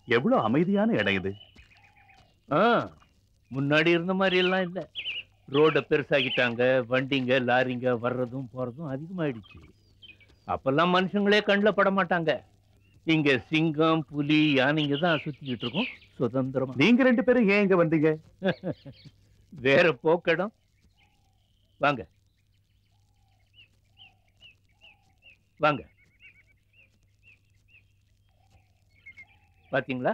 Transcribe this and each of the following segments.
எவ்வளவு அமைதியான இடம் இது ஆ முன்னாடி இருந்த மாதிரி எல்லாம் இல்லை ரோடை பெருசாக்கிட்டாங்க வண்டிங்க லாரிங்க வர்றதும் போறதும் அதிகமாயிடுச்சு அப்பெல்லாம் மனுஷங்களே கண்ணில் பட மாட்டாங்க இங்க சிங்கம் புலி யானைங்க தான் சுத்திக்கிட்டு இருக்கோம் சுதந்திரமா நீங்க ரெண்டு பேரும் ஏன் இங்க வந்தீங்க வேற போக்கிடம் வாங்க வாங்க பாத்தீங்களா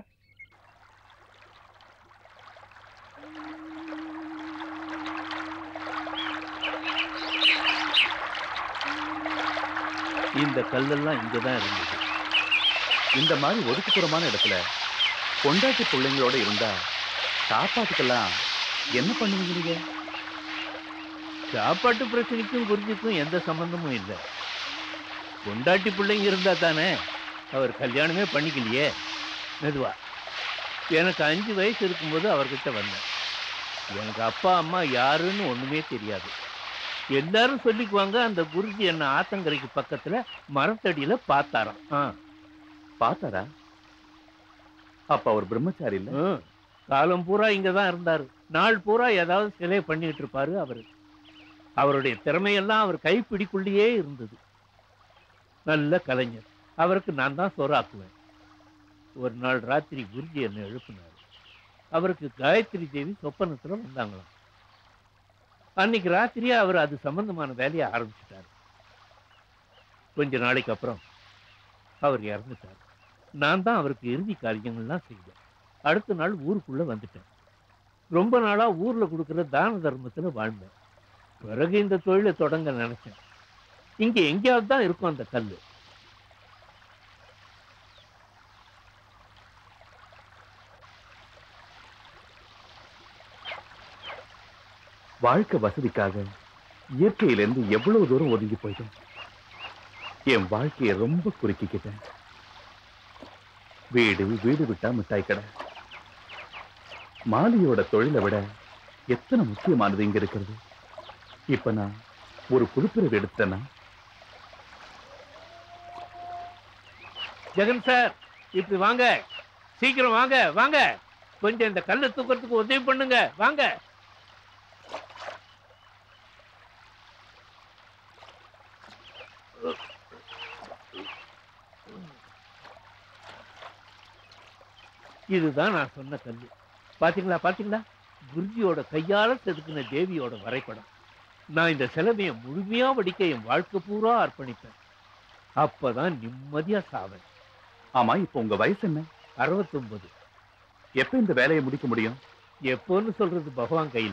இந்த கல்லெல்லாம் இங்கதான் இருந்தது இந்த மாதிரி ஒதுக்குப்புறமான இடத்துல பொண்டாட்டி பிள்ளைங்களோட இருந்தா சாப்பாட்டுக்கெல்லாம் என்ன பண்ணுவீங்க நீங்க சாப்பாட்டு பிரச்சனைக்கும் குறிஞ்சிக்கும் எந்த சம்பந்தமும் இல்லை பொண்டாட்டி பிள்ளைங்க இருந்தா தானே அவர் கல்யாணமே பண்ணிக்கலையே மெதுவா எனக்கு அஞ்சு வயசு இருக்கும்போது அவர்கிட்ட வந்தேன் எனக்கு அப்பா அம்மா யாருன்னு ஒண்ணுமே தெரியாது எல்லாரும் சொல்லிக்குவாங்க அந்த குருஜி என்ன ஆத்தங்கரைக்கு பக்கத்துல மரத்தடியில பார்த்தாராம் ஆ, பார்த்தாரா அப்ப அவர் பிரம்மச்சாரி இல்ல ம். காலம் பூரா இங்க தான் இருந்தாரு நாள் பூரா ஏதாவது சிலை பண்ணிட்டு இருப்பாரு அவரு அவருடைய திறமையெல்லாம் அவர் கைப்பிடிக்குள்ளேயே இருந்தது நல்ல கலைஞர் அவருக்கு நான் தான் சோறாக்குவேன் ஒரு நாள் ராத்திரி குருஜி என்னை எழுப்பினார் அவருக்கு காயத்ரி தேவி சொப்பனத்துல வந்தாங்களாம் அன்னைக்கு ராத்திரியே அவர் அது சம்பந்தமான வேலையை ஆரம்பிச்சிட்டார் கொஞ்ச நாளைக்கு அப்புறம் அவர் இறந்துட்டார் நான் தான் அவருக்கு இறுதி காரியங்கள்லாம் செய்தேன் அடுத்த நாள் ஊருக்குள்ள வந்துட்டேன் ரொம்ப நாளா ஊர்ல கொடுக்குற தான தர்மத்துல வாழ்ந்தேன் பிறகு இந்த தொழிலை தொடங்க நினைச்சேன் இங்க எங்கேயாவது தான் இருக்கும் அந்த கல்லு வாழ்க்கை வசதிக்காக இயற்கையிலிருந்து எவ்வளவு தூரம் ஒதுங்கி போயிட்டேன் என் வாழ்க்கையை ரொம்ப குறுக்கிக்கிட்டேன் வீடு வீடு விட்டா மிட்டாய் கடை மாலியோட தொழிலை விட எத்தனை முக்கியமானது இங்க இருக்கிறது இப்ப நான் ஒரு புதுப்பிறவி எடுத்தேன்னா ஜெகன் சார் இப்படி வாங்க சீக்கிரம் வாங்க வாங்க கொஞ்சம் இந்த கல்லை தூக்கிறதுக்கு உதவி பண்ணுங்க வாங்க இதுதான் நான் சொன்ன கல்லு பாத்தீங்களா பாத்தீங்களா குருஜியோட கையால செதுக்கின தேவியோட வரைபடம் நான் இந்த சிலைமையை முழுமையா வடிக்க என் வாழ்க்கை பூரா அர்ப்பணிப்பேன் அப்பதான் நிம்மதியா சாவேன் ஆமா இப்ப உங்க வயசு என்ன அறுபத்தொன்பது எப்ப இந்த வேலையை முடிக்க முடியும் எப்போன்னு சொல்றது பகவான் கையில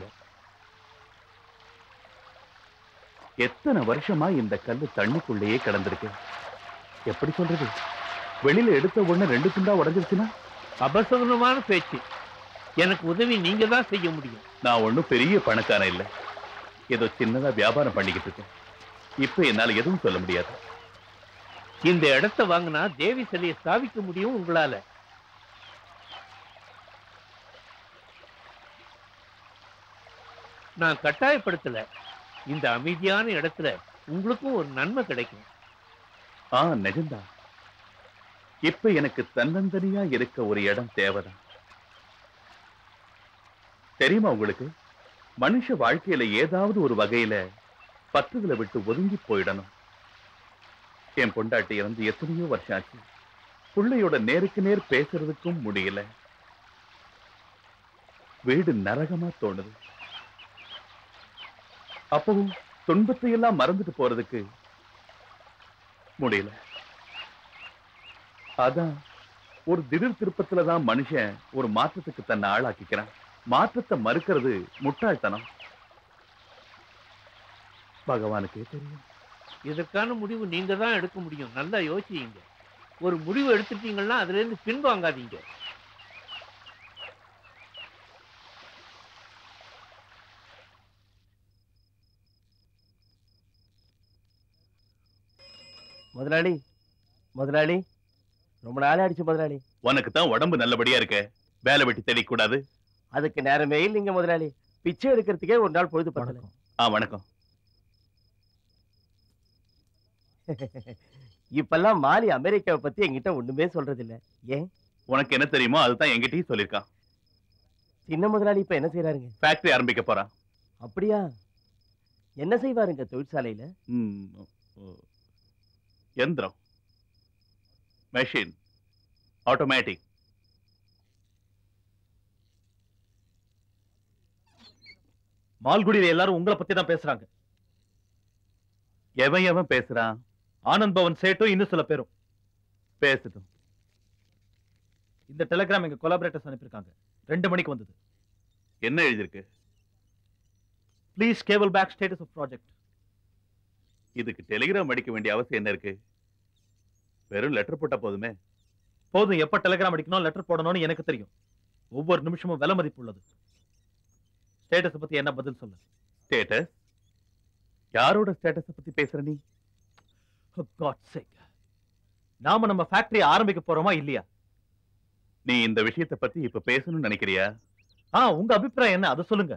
எத்தனை வருஷமா இந்த கல்லு தண்ணிக்குள்ளேயே கிடந்திருக்கு எப்படி சொல்றது வெளியில எடுத்த உடனே ரெண்டு துண்டா உடஞ்சிருச்சுன்னா அபசகுனமான பேச்சு எனக்கு உதவி நீங்க தான் செய்ய முடியும் நான் ஒண்ணும் பெரிய பணக்காரன் இல்ல ஏதோ சின்னதா வியாபாரம் பண்ணிக்கிட்டு இருக்கேன் இப்ப என்னால எதுவும் சொல்ல முடியாது இந்த இடத்த வாங்கினா தேவி சிலையை ஸ்தாபிக்க முடியும் உங்களால நான் கட்டாயப்படுத்தல இந்த அமைதியான இடத்துல உங்களுக்கும் ஒரு நன்மை கிடைக்கும் ஆ நிஜம்தான் இப்ப எனக்கு தன்னந்தனியா இருக்க ஒரு இடம் தேவைதான் தெரியுமா உங்களுக்கு மனுஷ வாழ்க்கையில ஏதாவது ஒரு வகையில பத்துதல விட்டு ஒதுங்கி போயிடணும் என் பொண்டாட்டி இறந்து எத்தனையோ வருஷம் ஆச்சு பிள்ளையோட நேருக்கு நேர் பேசுறதுக்கும் முடியல வீடு நரகமா தோணுது அப்பவும் துன்பத்தை எல்லாம் மறந்துட்டு போறதுக்கு முடியல அதான் ஒரு திடீர் திருப்பத்துல தான் மனுஷன் ஒரு மாற்றத்துக்கு தன்னை ஆளாக்கிக்கிறான் மாற்றத்தை மறுக்கிறது முட்டாள்தனம் பகவானுக்கே தெரியும் இதற்கான முடிவு நீங்க தான் எடுக்க முடியும் நல்லா யோசிங்க ஒரு முடிவு எடுத்துட்டீங்கன்னா அதுல இருந்து பின்வாங்காதீங்க முதலாளி முதலாளி ரொம்ப நாளே ஆயிடுச்சு முதலாளி உனக்கு தான் உடம்பு நல்லபடியா இருக்க வேலை வெட்டி தேடிக்க கூடாது அதுக்கு நேரமே இல்லைங்க முதலாளி பிச்சை எடுக்கிறதுக்கே ஒரு நாள் பொழுது பத்தல ஆ வணக்கம் இப்பெல்லாம் மாலி அமெரிக்காவை பத்தி என்கிட்ட ஒண்ணுமே சொல்றது இல்ல ஏன் உனக்கு என்ன தெரியுமோ அதுதான் என்கிட்டயும் சொல்லியிருக்கான் சின்ன முதலாளி இப்ப என்ன செய்யறாருங்க ஃபேக்டரி ஆரம்பிக்க போறான் அப்படியா என்ன செய்வாருங்க தொழிற்சாலையில ம், ஓ. எந்திரம் மெஷின் ஆட்டோமேட்டிக் மால்குடியில எல்லாரும் உங்களை பத்தி தான் பேசுறாங்க எவன் எவன் பேசுறான் ஆனந்த் பவன் சேட்டும் இன்னும் சில பேரும் பேசட்டும் இந்த டெலிகிராம் எங்க கொலாபரேட்டர்ஸ் அனுப்பியிருக்காங்க ரெண்டு மணிக்கு வந்தது என்ன எழுதியிருக்கு please cable back status of project இதுக்கு டெலிகிராம் அடிக்க வேண்டிய அவசியம் என்ன இருக்கு வெறும் லெட்டர் போட்டா போதுமே போதும் எப்ப டெலிகிராம் அடிக்கணும் லெட்டர் போடணும்னு எனக்கு தெரியும் ஒவ்வொரு நிமிஷமும் விலை மதிப்பு உள்ளது ஸ்டேட்டஸ் பத்தி என்ன பதில் சொல்லு ஸ்டேட்டஸ் யாரோட ஸ்டேட்டஸ பத்தி பேசுற நீ காட் சேக் நாம நம்ம ஃபேக்டரி ஆரம்பிக்க போறோமா இல்லையா நீ இந்த விஷயத்தை பத்தி இப்ப பேசணும்னு நினைக்கிறியா ஆ உங்க அபிப்பிராயம் என்ன அதை சொல்லுங்க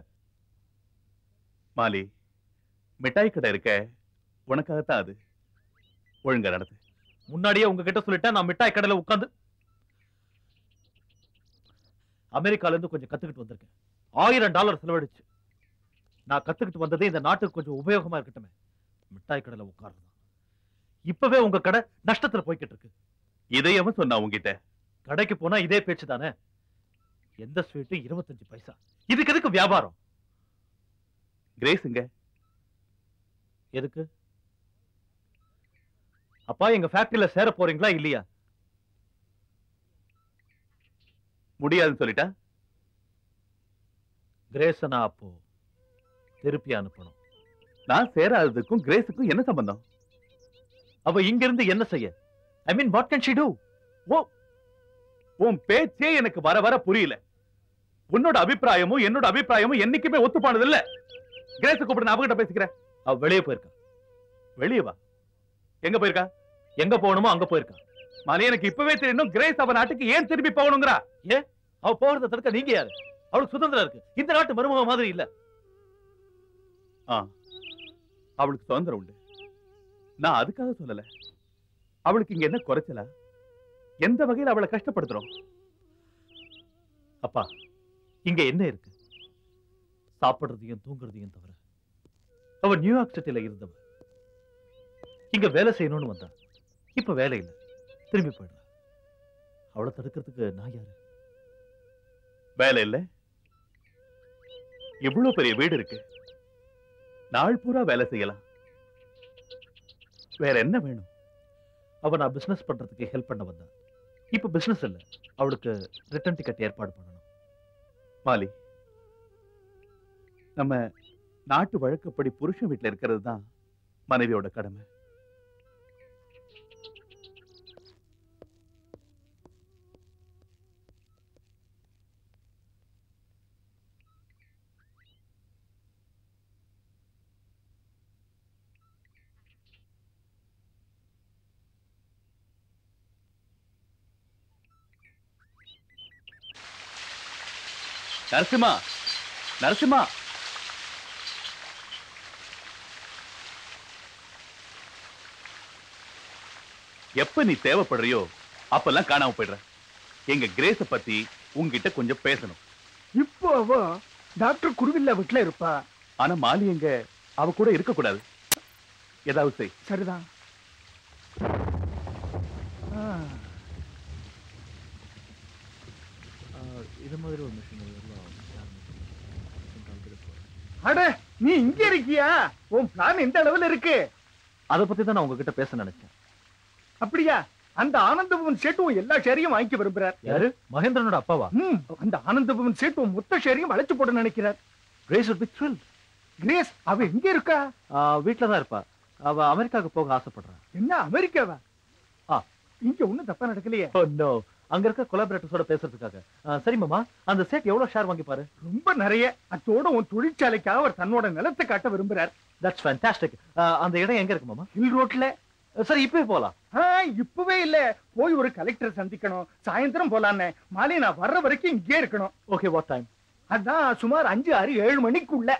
மாலி மிட்டாய் கடை இருக்க உனக்காகத்தான் அது ஒழுங்கா நடத்து முன்னாடியே உங்ககிட்ட சொல்லிட்டேன் நான் மிட்டாய் கடையில உட்கார்ந்து அமெரிக்கால இருந்து கொஞ்சம் கத்துக்கிட்டு வந்திருக்கேன் ஆயிரம் டாலர் செலவழிச்சு நான் கத்துக்கிட்டு வந்ததே இந்த நாட்டுக்கு கொஞ்சம் உபயோகமா இருக்கட்டுமே மிட்டாய் கடையில உட்கார்றது இப்பவே உங்க கடை நஷ்டத்துல போய்கிட்டு இருக்கு இதை எவன் சொன்னா உன்கிட்ட கடைக்கு போனா இதே பேச்சு தானே எந்த ஸ்வீட்டு இருபத்தஞ்சு பைசா இதுக்கு எதுக்கு வியாபாரம் கிரேஸுங்க எதுக்கு அப்பா எங்க ஃபேக்டரியில சேர போறீங்களா இல்லையா முடியாதுன்னு சொல்லிட்டா கிரேசனா அப்போ திருப்பி அனுப்பணும் நான் சேராததுக்கும் கிரேஸுக்கும் என்ன சம்பந்தம் அவ இங்க இருந்து என்ன செய்ய I mean what can she do உன் பேச்சே எனக்கு வர வர புரியல உன்னோட அபிப்பிராயமும் என்னோட அபிப்பிராயமும் என்னைக்குமே ஒத்துப்பானது இல்ல கிரேஸ கூப்பிட்டு நான் அவகிட்ட பேசிக்கிறேன் அவ வெளியே போயிருக்கா வெளியே வா எங்க போயிருக்கா எங்க போகணுமோ அங்க போயிருக்கா மாலி எனக்கு இப்பவே தெரியணும் கிரேஸ் அவ நாட்டுக்கு ஏன் திரும்பி போகணுங்கிறா அவ போறத தடுக்க நீங்க யாரு அவளுக்கு சுதந்திரம் இருக்கு இந்த நாட்டு மருமக மாதிரி இல்ல அவளுக்கு சுதந்திரம் உண்டு நான் அதுக்காக சொல்லல அவளுக்கு இங்க என்ன குறைச்சலா எந்த வகையில அவளை கஷ்டப்படுத்துறோம் அப்பா இங்க என்ன இருக்கு சாப்பிடுறதையும் தூங்குறதையும் தவிர அவ நியூயார்க் சிட்டில இருந்தவ இங்க வேலை செய்யணும்னு வந்தா இப்ப வேலை இல்ல திரும்பி போயிடுறா அவளை தடுக்கிறதுக்கு நான் யாரு வேலை இல்ல இவ்வளவு பெரிய வீடு இருக்கு நாள் பூரா வேலை செய்யலாம் வேற என்ன வேணும் அவ நான் பிசினஸ் பண்றதுக்கு ஹெல்ப் பண்ண வந்தா இப்ப பிசினஸ் இல்ல அவளுக்கு ரிட்டர்ன் டிக்கெட் ஏற்பாடு பண்ணணும் மாலி நம்ம நாட்டு வழக்கப்படி புருஷன் வீட்டுல இருக்கிறது தான் மனைவியோட கடமை நரசிம்மா நரசிம்மா எப்ப நீ தேவைப்படுறியோ அப்பெல்லாம் காணாம போயிடுற எங்க கிரேஸ பத்தி உன்கிட்ட கொஞ்சம் பேசணும் இப்போ அவ டாக்டர் குருவில்லா வீட்டுல இருப்பா ஆனா மாலி எங்க அவ கூட இருக்க கூடாது ஏதாவது செய் சரிதான் ஆ, இது மாதிரி ஒரு மிஷின் அட நீ இங்க இருக்கியா உன் பிளான் எந்த அளவுல இருக்கு அதை பத்தி தான் நான் உங்ககிட்ட பேச நினைச்சேன் அப்படியா அந்த ஆனந்தபவன் சேட்டு உன் எல்லா ஷேரையும் வாங்கிக்க விரும்புறார் யாரு மகேந்திரனோட அப்பாவா ம், அந்த ஆனந்தபவன் சேட்டு உன் மொத்த ஷேரையும் வளைச்சு போட நினைக்கிறார் Grace would be thrilled. Grace அவ எங்க இருக்கா ஆ, வீட்ல தான் இருப்பா அவ அமெரிக்காவுக்கு போக ஆசைப்படுறா என்ன அமெரிக்காவா ஆ. இங்க ஒண்ணும் தப்பா நடக்கலையே ஓ நோ அங்க இருக்க கொலாபரேட்டர்ஸோட பேசுறதுக்காக ஆ, சரி மாமா அந்த செட் எவ்வளவு ஷேர் வாங்கிப்பாரு ரொம்ப நிறைய அத்தோட உன் தொழிற்சாலைக்காக அவர் தன்னோட நிலத்தை காட்ட விரும்புறார் தட்ஸ் ஃபேண்டாஸ்டிக் அந்த இடம் எங்க இருக்கு மாமா ஹில் ரோட்ல சரி இப்பவே போலாம் ஆ, இப்பவே இல்ல போய் ஒரு கலெக்டர் சந்திக்கணும் சாயந்தரம் போலான்னு மாலை நான் வர்ற வரைக்கும் இங்கே இருக்கணும் ஓகே வாட் டைம் அதான் சுமார் அஞ்சு ஆறு ஏழு மணிக்குள்ள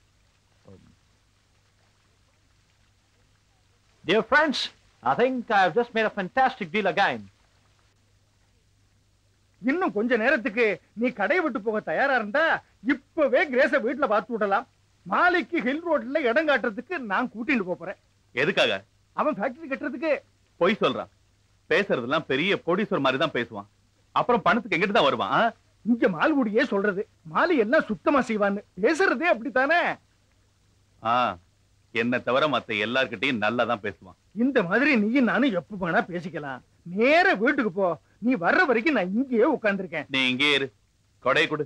Dear friends, I think I have just made a fantastic deal again. இன்னும் கொஞ்ச நேரத்துக்கு நீ கடையை விட்டு போக தயாரா இருந்தா இப்பவே கிரேஸ வீட்டுல பார்த்து விடலாம் மாலைக்கு ஹில் ரோட்ல இடம் காட்டுறதுக்கு நான் கூட்டிட்டு போப் போறேன் எதுக்காக அவன் ஃபேக்டரி கட்டுறதுக்கு பொய் சொல்றான் பேசுறதெல்லாம் பெரிய கோடீஸ்வரர் மாதிரி தான் பேசுவான் அப்புறம் பணத்துக்கு எங்கிட்டு தான் வருவான் ஆ? இங்க மால்குடியே சொல்றது மாலி எல்லாம் சுத்தமா செய்வான்னு பேசுறதே அப்படித்தானே ஆ என்ன தவிர மத்த எல்லார்கிட்டயும் நல்லா தான் பேசுவான் இந்த மாதிரி நீயும் நானும் எப்ப வேணா பேசிக்கலாம் நேர வீட்டுக்கு போ நீ வர்ற வரைக்கும் நான் இங்கேயே உட்கார்ந்திருக்கேன் நீ இங்கே இரு கொடை கொடு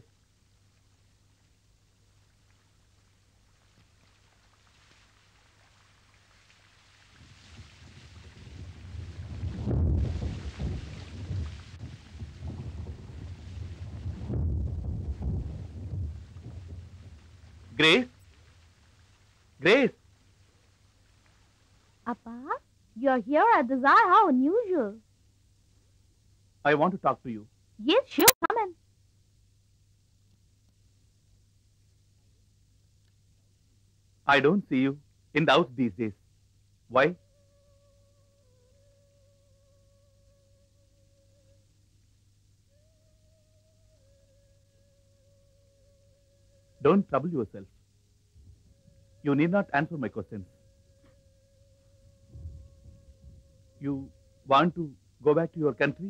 Grace Grace Appa, you're here at the Zar. How unusual. I want to talk to you Yes, sure, come in. I don't see you in the house these days. Why? Don't trouble yourself. You need not answer my questions. You want to go back to your country?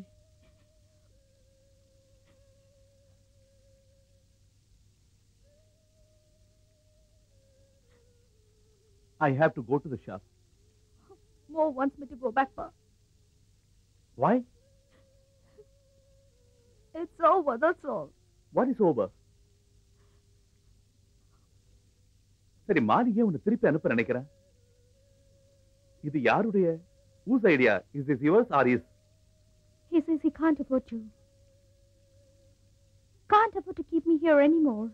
I have to go to the shop. Mo wants me to go back, Pa. Why? It's over, that's all. What is over? சரி மாலிகே உன்னை திருப்பி அனுப்ப நினைக்கிறேன் இது யாருடைய whose idea is this yours or is He says he can't afford to. Can't afford to keep me here anymore.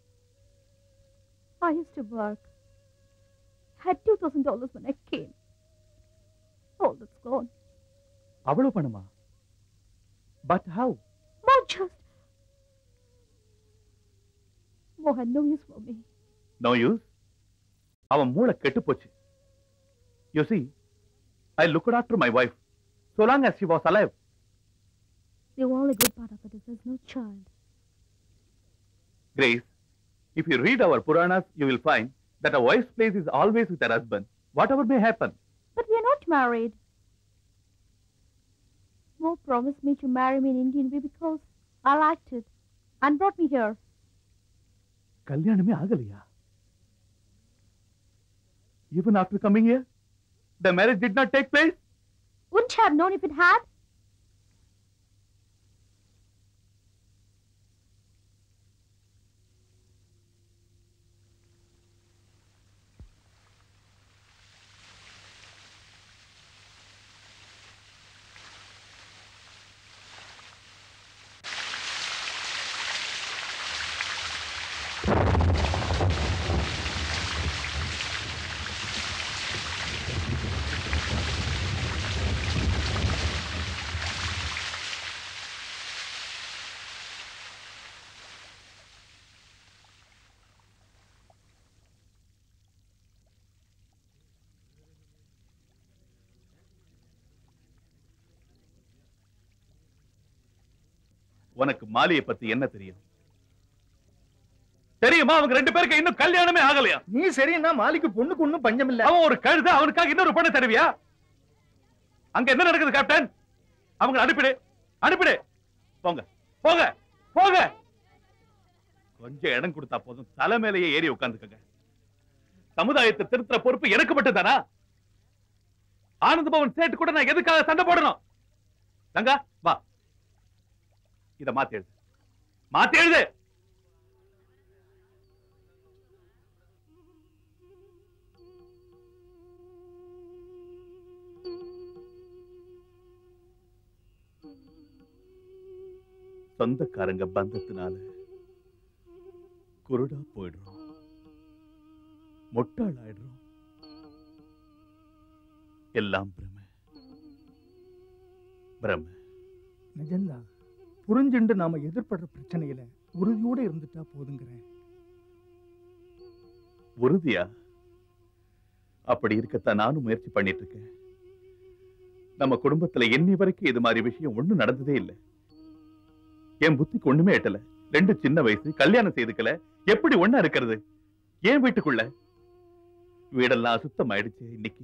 I used to work. Had $2,000 when I came. All that's gone. அவ்வளவு பணமா but how Mo just. Mo had no use for me. no use அவன் மூளை கெட்டு போச்சு you see I looked after my wife so long as she was alive The only good part of it is there's no child. Grace, if you read our Puranas, you will find that a wife's place is always with her husband, whatever may happen. But we are not married. Mo promised me to marry me in Indian way because I liked it and brought me here. கல்யாணமே ஆகலையா even after coming here the marriage did not take place Wouldn't you have known if it had? உனக்கு மாலியை பத்தி என்ன தெரியும் தெரியுமா அவங்க ரெண்டு பேருக்கு இன்னும் கல்யாணமே ஆகலையா நீ சரின்னா மாலிக்கு பொண்ணுக்கு ஒண்ணும் பஞ்சம் இல்ல அவன் ஒரு கழுத அவனுக்காக இன்னொரு பொண்ணை தருவியா அங்க என்ன நடக்குது கேப்டன் அவங்க அனுப்பிடு அனுப்பிடு போங்க போங்க போங்க கொஞ்சம் இடம் கொடுத்தா போதும் தலை மேலேயே ஏறி உட்கார்ந்துக்கங்க சமுதாயத்தை திருத்துற பொறுப்பு எனக்கு மட்டும் தானா ஆனந்த பவன் சேட்டு கூட நான் எதுக்காக சண்டை போடணும் தங்கா வா இத மாத்தி எழுது மாத்தி எழுது சொந்தக்காரங்க பந்தத்தினால குருடா போயிடுறோம் முட்டாள் ஆயிடுறோம் எல்லாம் பிரம பிரம நிஜம்தான் புரிஞ்சுண்டு நாம எதிர்படுற பிரச்சனையில உறுதியோட இருந்துட்டா போதுங்கிறேன் உறுதியா அப்படி இருக்கத்தான் நானும் முயற்சி பண்ணிட்டு இருக்கேன் நம்ம குடும்பத்துல இன்னி வரைக்கும் இது மாதிரி விஷயம் ஒண்ணும் நடந்ததே இல்லை என் புத்திக்கு ஒண்ணுமே எட்டல ரெண்டு சின்ன வயசு கல்யாணம் செய்துக்கல எப்படி ஒண்ணா இருக்கிறது ஏன் வீட்டுக்குள்ள வீடெல்லாம் அசுத்தம் ஆயிடுச்சு இன்னைக்கு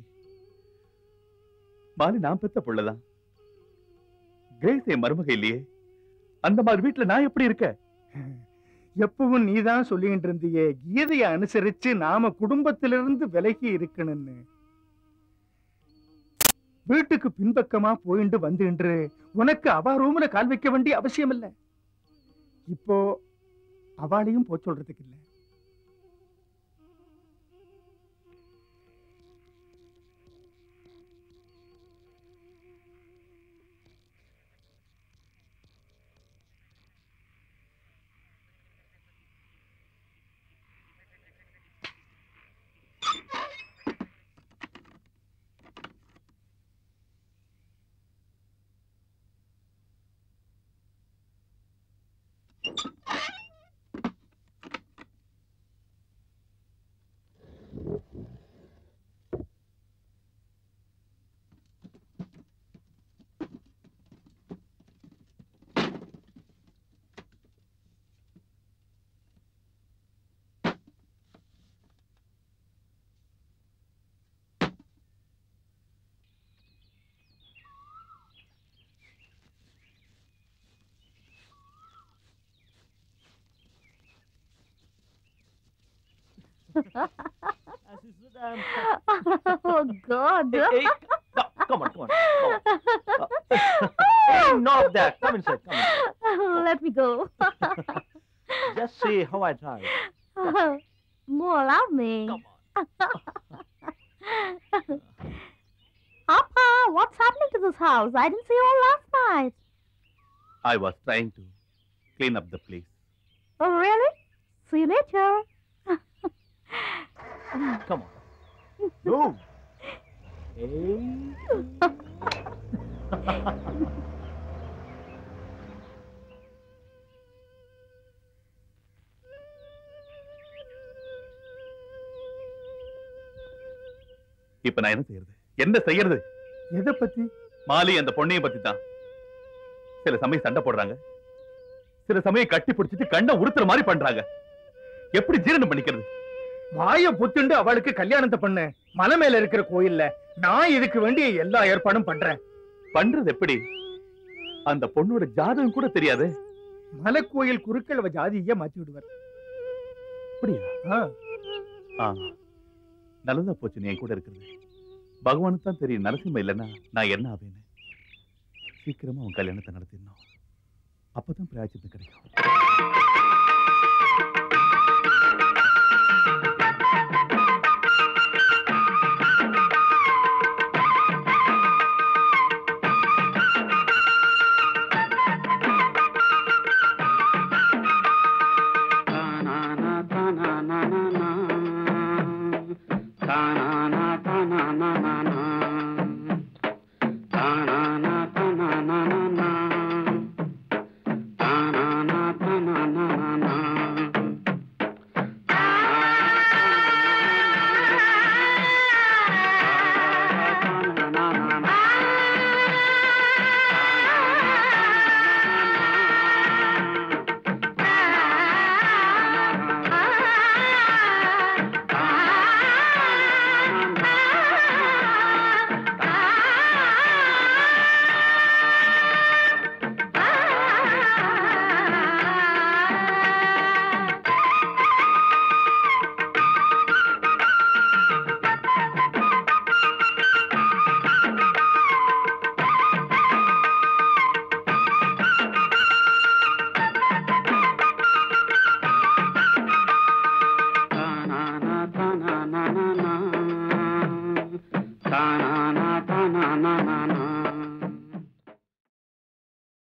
மாலி நான் பெத்த புள்ளதான் கிரேஸ் என் மருமக இல்லையே அந்த மாதிரி வீட்டுல நான் எப்படி இருக்க எப்பவும் நீதான் சொல்லிக்கிட்டு இருந்தியே கீதையை அனுசரிச்சு நாம குடும்பத்திலிருந்து விலகி இருக்கணும்னு வீட்டுக்கு பின்பக்கமா போயிண்டு வந்துன்று உனக்கு அவ ரூம்ல கால் வைக்க வேண்டிய அவசியம் இல்ல இப்போ அவளையும் போ சொல்றதுக்கு இல்ல oh God. Hey, hey, co- come on, come on. Come on. Uh, hey, none of that. Come inside. Come inside. Let me go. Just see how I tried. More love me. Come Papa, what's happening to this house? I didn't see you all last night. I was trying to clean up the place. Oh, really? See you later. Come on. Move. Hey. இப்ப நான் என்ன செய்யறது என்ன செய்யறது எதை பத்தி மாலி அந்த பொண்ணைய பத்தி தான் சில சமயம் சண்டை போடுறாங்க சில சமயம் கட்டி பிடிச்சிட்டு கண்ணை உறுத்துற மாதிரி பண்றாங்க எப்படி ஜீரணம் பண்ணிக்கிறது வாய புத்துண்டு அவளுக்கு கல்யாணத்தை பண்ணு மலை மேல இருக்கிற கோயில்ல நான் இதுக்கு வேண்டிய எல்லா ஏற்பாடும் பண்றேன் பண்றது எப்படி அந்த பொண்ணோட ஜாதகம் கூட தெரியாது மலை கோயில் குருக்கள் அவ ஜாதிய மாத்தி விடுவார் அப்படியா ஆ, ஆ, நல்லதா போச்சு நீ என் கூட இருக்கிறது பகவானுக்கு தான் தெரியும் நரசிம்ம இல்லைன்னா நான் என்ன ஆவேன்னு சீக்கிரமா உன் கல்யாணத்தை நடத்திடணும் அப்பதான் பிராய்ச்சித்தம் கிடைக்கும்